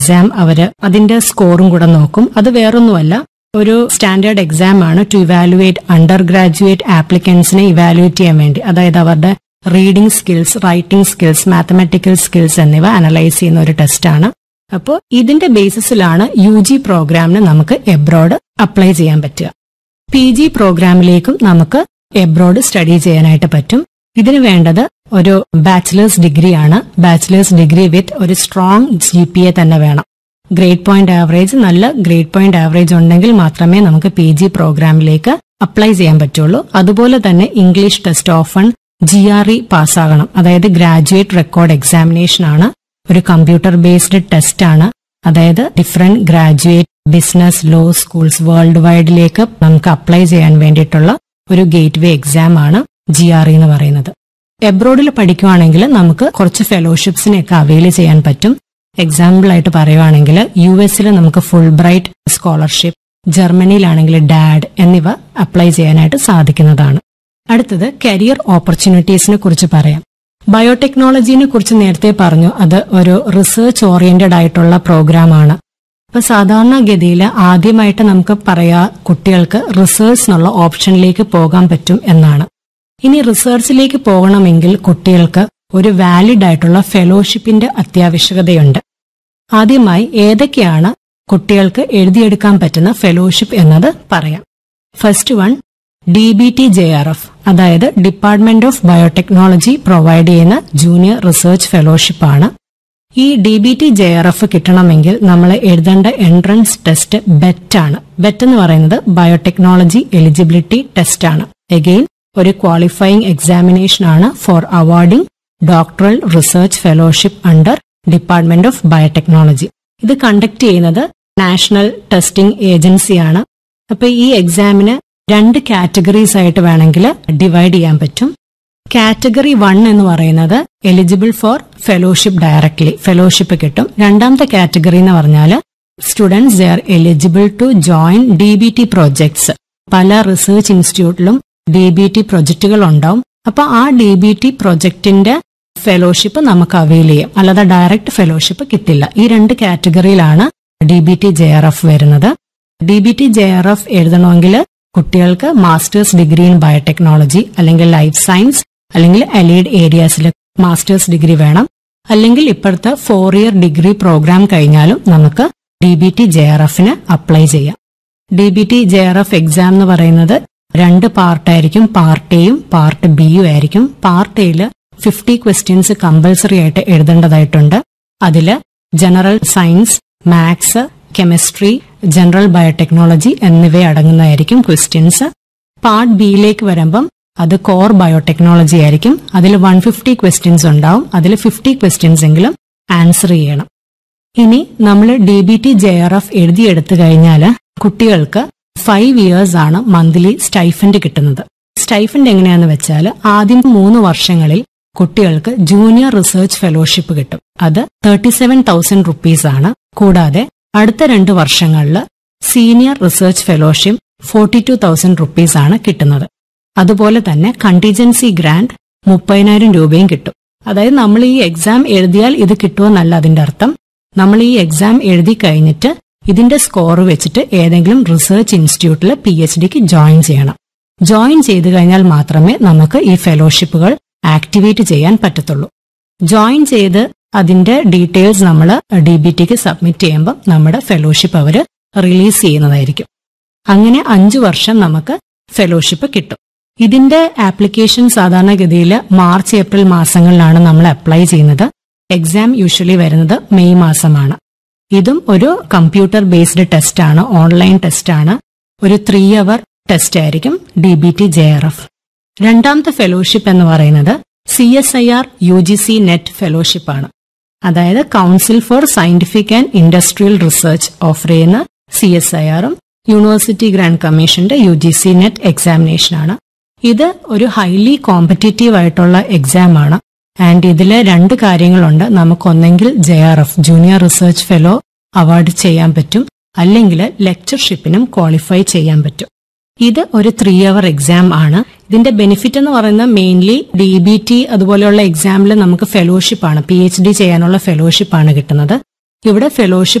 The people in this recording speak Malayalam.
എക്സാം അവര് അതിന്റെ സ്കോറും കൂടെ നോക്കും അത് വേറൊന്നുമല്ല ഒരു സ്റ്റാൻഡേർഡ് എക്സാം ആണ് ടു ഇവാലുവേറ്റ് അണ്ടർ ഗ്രാജുവേറ്റ് ആപ്ലിക്കൻസിനെ ഇവാലുവേറ്റ് ചെയ്യാൻ വേണ്ടി അതായത് അവരുടെ reading skills writing skills mathematical skills എന്നിവ അനലൈസ് ചെയ്യുന്ന ഒരു ടെസ്റ്റാണ് അപ്പോൾ ഇതിന്റെ ബേസിസിലാണ് യു ജി പ്രോഗ്രാമിന് നമുക്ക് എബ്രോഡ് അപ്ലൈ ചെയ്യാൻ പറ്റുക പി ജി പ്രോഗ്രാമിലേക്കും നമുക്ക് എബ്രോഡ് സ്റ്റഡി ചെയ്യാനായിട്ട് പറ്റും ഇതിന് വേണ്ടത് ഒരു ബാച്ചിലേഴ്സ് ഡിഗ്രിയാണ് ബാച്ചിലേഴ്സ് ഡിഗ്രി വിത്ത് ഒരു സ്ട്രോങ് ജി പി എ തന്നെ വേണം ഗ്രേഡ് പോയിന്റ് ആവറേജ് നല്ല ഗ്രേഡ് പോയിന്റ് ആവറേജ് ഉണ്ടെങ്കിൽ മാത്രമേ നമുക്ക് പി ജി പ്രോഗ്രാമിലേക്ക് അപ്ലൈ ചെയ്യാൻ പറ്റുള്ളൂ അതുപോലെ തന്നെ ഇംഗ്ലീഷ് ടെസ്റ്റ് ഓഫൺ ജി ആർ ഇ പാസ്സാകണം അതായത് ഗ്രാജുവേറ്റ് റെക്കോർഡ് എക്സാമിനേഷൻ ആണ് ഒരു കമ്പ്യൂട്ടർ ബേസ്ഡ് ടെസ്റ്റ് ആണ് അതായത് different graduate business law schools world വൈഡിലേക്ക് നമുക്ക് അപ്ലൈ ചെയ്യാൻ വേണ്ടിയിട്ടുള്ള ഒരു ഗേറ്റ് വേ എക്സാം ആണ് ജി ആർ ഇ എന്ന് പറയുന്നത് എബ്രോഡിൽ പഠിക്കുവാണെങ്കിൽ നമുക്ക് കുറച്ച് ഫെലോഷിപ്സിനെയൊക്കെ അവൈൽ ചെയ്യാൻ പറ്റും എക്സാമ്പിൾ ആയിട്ട് പറയുവാണെങ്കിൽ യു എസിൽ നമുക്ക് ഫുൾ ബ്രൈറ്റ് സ്കോളർഷിപ്പ് ജർമ്മനിയിലാണെങ്കിൽ ഡാഡ് എന്നിവ അപ്ലൈ ചെയ്യാനായിട്ട് സാധിക്കുന്നതാണ് അടുത്തത് കരിയർ ഓപ്പർച്യൂണിറ്റീസിനെ കുറിച്ച് പറയാം ബയോടെക്നോളജിനെ കുറിച്ച് നേരത്തെ പറഞ്ഞു അത് ഒരു റിസർച്ച് ഓറിയന്റഡ് ആയിട്ടുള്ള പ്രോഗ്രാമാണ് അപ്പൊ സാധാരണഗതിയിൽ ആദ്യമായിട്ട് നമുക്ക് പറയാ കുട്ടികൾക്ക് റിസർച്ച് എന്നുള്ള ഓപ്ഷനിലേക്ക് പോകാൻ പറ്റും എന്നാണ് ഇനി റിസർച്ചിലേക്ക് പോകണമെങ്കിൽ കുട്ടികൾക്ക് ഒരു വാലിഡ് ആയിട്ടുള്ള ഫെലോഷിപ്പിന്റെ അത്യാവശ്യകതയുണ്ട് ആദ്യമായി ഏതൊക്കെയാണ് കുട്ടികൾക്ക് എഴുതിയെടുക്കാൻ പറ്റുന്ന ഫെലോഷിപ്പ് എന്നത് പറയാം first one D B T J R F അതായത് ഡിപ്പാർട്ട്മെന്റ് ഓഫ് ബയോടെക്നോളജി പ്രൊവൈഡ് ചെയ്യുന്ന ജൂനിയർ റിസർച്ച് ഫെലോഷിപ്പ് ആണ് ഈ D B T J R F കിട്ടണമെങ്കിൽ നമ്മൾ എഴുതേണ്ട എൻട്രൻസ് ടെസ്റ്റ് ബെറ്റ് ആണ് ബെറ്റ് എന്ന് പറയുന്നത് ബയോടെക്നോളജി എലിജിബിലിറ്റി ടെസ്റ്റ് ആണ് എഗെയിൻ ഒരു ക്വാളിഫയിങ് എക്സാമിനേഷൻ ആണ് for awarding doctoral research fellowship under department of biotechnology ഇത് കണ്ടക്ട് ചെയ്യുന്നത് നാഷണൽ ടെസ്റ്റിംഗ് ഏജൻസിയാണ് അപ്പൊ ഈ എക്സാമിന് രണ്ട് കാറ്റഗറീസ് ആയിട്ട് വേണമെങ്കിൽ ഡിവൈഡ് ചെയ്യാൻ പറ്റും കാറ്റഗറി വൺ എന്ന് പറയുന്നത് eligible for fellowship directly fellowship കിട്ടും രണ്ടാമത്തെ കാറ്റഗറി എന്ന് പറഞ്ഞാൽ students they are eligible to join D B T projects പല റിസർച്ച് ഇൻസ്റ്റിറ്റ്യൂട്ടിലും ഡി ബി ടി പ്രൊജക്ടുകൾ ഉണ്ടാവും അപ്പൊ ആ ഡി ബി ടി പ്രൊജക്ടിന്റെ ഫെലോഷിപ്പ് നമുക്ക് അവൈൽ ചെയ്യാം അല്ലാതെ ഡയറക്റ്റ് ഫെലോഷിപ്പ് കിട്ടില്ല ഈ രണ്ട് കാറ്റഗറിയിലാണ് D B T J R F വരുന്നത് D B T J R F എഴുതണമെങ്കിൽ കുട്ടികൾക്ക് മാസ്റ്റേഴ്സ് ഡിഗ്രി ഇൻ ബയോടെക്നോളജി അല്ലെങ്കിൽ ലൈഫ് സയൻസ് അല്ലെങ്കിൽ അലീഡ് ഏരിയാസിൽ മാസ്റ്റേഴ്സ് ഡിഗ്രി വേണം അല്ലെങ്കിൽ ഇപ്പോഴത്തെ ഫോർ ഇയർ ഡിഗ്രി പ്രോഗ്രാം കഴിഞ്ഞാലും നമുക്ക് D B T J R എഫിന് അപ്ലൈ ചെയ്യാം D B T J R F exam എന്ന് പറയുന്നത് രണ്ട് പാർട്ടായിരിക്കും പാർട്ട് എയും പാർട്ട് ബിയും ആയിരിക്കും പാർട്ട് എയിൽ ഫിഫ്റ്റി ക്വസ്റ്റ്യൻസ് കമ്പൽസറി ആയിട്ട് എഴുതേണ്ടതായിട്ടുണ്ട് അതില് general science maths chemistry general biotechnology എന്നിവ അടങ്ങുന്നതായിരിക്കും ക്വസ്റ്റ്യൻസ് പാർട്ട് ബിയിലേക്ക് വരുമ്പം അത് കോർ ബയോടെക്നോളജി ആയിരിക്കും അതിൽ വൺ ഫിഫ്റ്റി ക്വസ്റ്റ്യൻസ് ഉണ്ടാവും അതിൽ ഫിഫ്റ്റി ക്വസ്റ്റ്യൻസ് എങ്കിലും ആൻസർ ചെയ്യണം ഇനി നമ്മൾ D B T J R F എഴുതിയെടുത്തു കഴിഞ്ഞാൽ കുട്ടികൾക്ക് ഫൈവ് ഇയേഴ്സ് ആണ് മന്ത്ലി സ്റ്റൈഫൻഡ് കിട്ടുന്നത് സ്റ്റൈഫൻഡ് എങ്ങനെയാന്ന് വെച്ചാൽ ആദ്യം മൂന്ന് വർഷങ്ങളിൽ കുട്ടികൾക്ക് ജൂനിയർ റിസർച്ച് ഫെലോഷിപ്പ് കിട്ടും അത് തേർട്ടി സെവൻ തൗസൻഡ് റുപ്പീസ് ആണ് കൂടാതെ അടുത്ത രണ്ട് വർഷങ്ങളിൽ senior research fellowship forty two thousand rupees ആണ് കിട്ടുന്നത് അതുപോലെ തന്നെ കണ്ടിജൻസി ഗ്രാന്റ് മുപ്പതിനായിരം രൂപയും കിട്ടും അതായത് നമ്മൾ ഈ എക്സാം എഴുതിയാൽ ഇത് കിട്ടുമെന്നല്ല അതിന്റെ അർത്ഥം നമ്മൾ ഈ എക്സാം എഴുതി കഴിഞ്ഞിട്ട് ഇതിന്റെ സ്കോർ വെച്ചിട്ട് ഏതെങ്കിലും റിസർച്ച് ഇൻസ്റ്റിറ്റ്യൂട്ടിൽ പി എച്ച് ഡിക്ക് ജോയിൻ ചെയ്യണം ജോയിൻ ചെയ്തു കഴിഞ്ഞാൽ മാത്രമേ നമുക്ക് ഈ ഫെലോഷിപ്പുകൾ ആക്ടിവേറ്റ് ചെയ്യാൻ പറ്റത്തുള്ളൂ ജോയിൻ ചെയ്ത് അതിന്റെ ഡീറ്റെയിൽസ് നമ്മൾ ഡി ബി ടിക്ക് സബ്മിറ്റ് ചെയ്യുമ്പോൾ നമ്മുടെ ഫെലോഷിപ്പ് അവർ റിലീസ് ചെയ്യുന്നതായിരിക്കും അങ്ങനെ അഞ്ചു വർഷം നമുക്ക് ഫെലോഷിപ്പ് കിട്ടും ഇതിന്റെ ആപ്ലിക്കേഷൻ സാധാരണഗതിയിൽ മാർച്ച് ഏപ്രിൽ മാസങ്ങളിലാണ് നമ്മൾ അപ്ലൈ ചെയ്യുന്നത് എക്സാം യൂഷ്വലി വരുന്നത് മെയ് മാസമാണ് ഇതും ഒരു കമ്പ്യൂട്ടർ ബേസ്ഡ് ടെസ്റ്റ് ആണ് ഓൺലൈൻ ടെസ്റ്റ് ആണ് ഒരു ത്രീ അവർ ടെസ്റ്റ് ആയിരിക്കും D B T J R F രണ്ടാമത്തെ ഫെലോഷിപ്പ് എന്ന് പറയുന്നത് C S I R U G C net fellowship ആണ് അതായത് council for scientific and industrial research offer ചെയ്യുന്ന സി എസ് ഐ ആറും യൂണിവേഴ്സിറ്റി ഗ്രാൻഡ് കമ്മീഷന്റെ U G C net examination ആണ് ഇത് ഒരു ഹൈലി കോമ്പറ്റീറ്റീവ് ആയിട്ടുള്ള എക്സാം ആണ് ആൻഡ് ഇതില് രണ്ട് കാര്യങ്ങളുണ്ട് നമുക്കൊന്നെങ്കിൽ J R F junior research fellow award ചെയ്യാൻ പറ്റും അല്ലെങ്കിൽ ലെക്ചർഷിപ്പിനും ക്വാളിഫൈ ചെയ്യാൻ പറ്റും ഇത് ഒരു ത്രീ അവർ എക്സാം ആണ് ഇതിന്റെ ബെനിഫിറ്റ് എന്ന് പറയുന്നത് മെയിൻലി ഡി ബി ടി അതുപോലെയുള്ള എക്സാമിൽ നമുക്ക് ഫെലോഷിപ്പ് ആണ് പി എച്ച് ഡി ചെയ്യാനുള്ള ഫെലോഷിപ്പ് ആണ് കിട്ടുന്നത് ഇവിടെ ഫെലോഷിപ്പ്